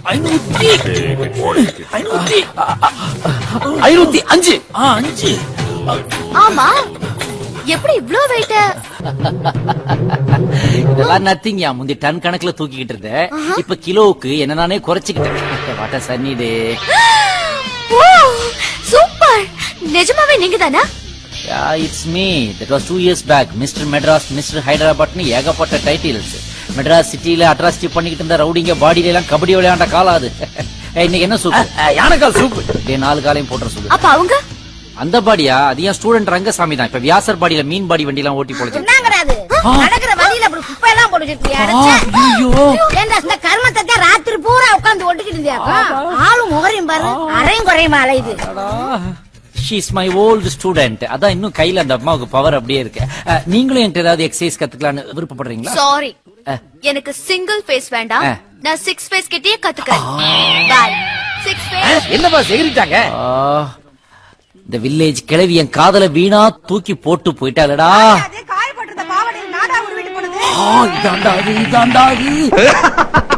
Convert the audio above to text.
ஐநூத்தி மூணு ஐநூத்தி ஐநூத்தி அஞ்சு ஆ, அஞ்சு ஆமா எப்படி இவ்ளோ வெயிட்ட இதெல்லாம் நத்திங்யா முந்தி டன் கணக்குல தூக்கிக்கிட்டு இருந்தேன் இப்ப கிலோவுக்கு என்ன நானே குறைச்சிக்கிட்டேன் வாட்ட சன்னி டே சூப்பர் நிஜமாவே நீங்க தானா it's me that was two years back mister Madras mister ஹைதராபாத்னு ஏகப்பட்ட டைட்டில்ஸ் மெட்ராஸ் சிட்டில அட்ராசிட்டி பண்ணிக்கிட்டு இருந்த ரவுடிங்க பாடியில எல்லாம் கபடி விளையாண்ட காலம் அது ஏய், இன்னைக்கு என்ன சூப்பு யானைக்கால் சூப்பு டேய், நாலு காலையும் போட்டுற சொல்லு அப்ப அவங்க அந்த பாடியா அது என் ஸ்டூடெண்ட் ரங்கசாமி தான் இப்ப வியாசர் பாடியில மீன் பாடி வண்டி எல்லாம் ஓட்டி போடுச்சு என்னங்கிறாது நடக்கிற வழியில அப்படி குப்பை எல்லாம் போட்டு வச்சிருக்கியா ஏண்டா இந்த கர்மத்தை தான் ராத்திரி பூரா உட்கார்ந்து ஒட்டிக்கிட்டு இருந்தியாக்கா ஆளும் முகரையும் பாரு அரையும் குறையுமா அலையுது ஷீஸ் மை ஓல்டு ஸ்டூடெண்ட் அதான் இன்னும் கையில அந்த அம்மாவுக்கு பவர் அப்படியே இருக்கு அஹ், நீங்களும் என்கிட்ட ஏதாவது எக்ஸசைஸ் கத்துக்கலாம்னு விருப்பப்படுறீங்களா சாரி அஹ். எனக்கு சிங்கிள் ஃபேஸ் வேண்டாம் ஆ. நான் சிக்ஸ் ஃபேஸ் கிட்டயே கத்துக்கிறேன் பாய் சிக்ஸ் ஃபேஸ் என்னப்பா செகிரிட்டாங்க ஆ, இந்த வில்லேஜ் கிழவி என் காதல வீணா தூக்கி போட்டு போயிட்டாளடா காயப்பட்டிருந்த பாவடையில் நாடா ஒரு வீட்டு போனது ஆ, இதாண்டா அது, இதாண்டா அது.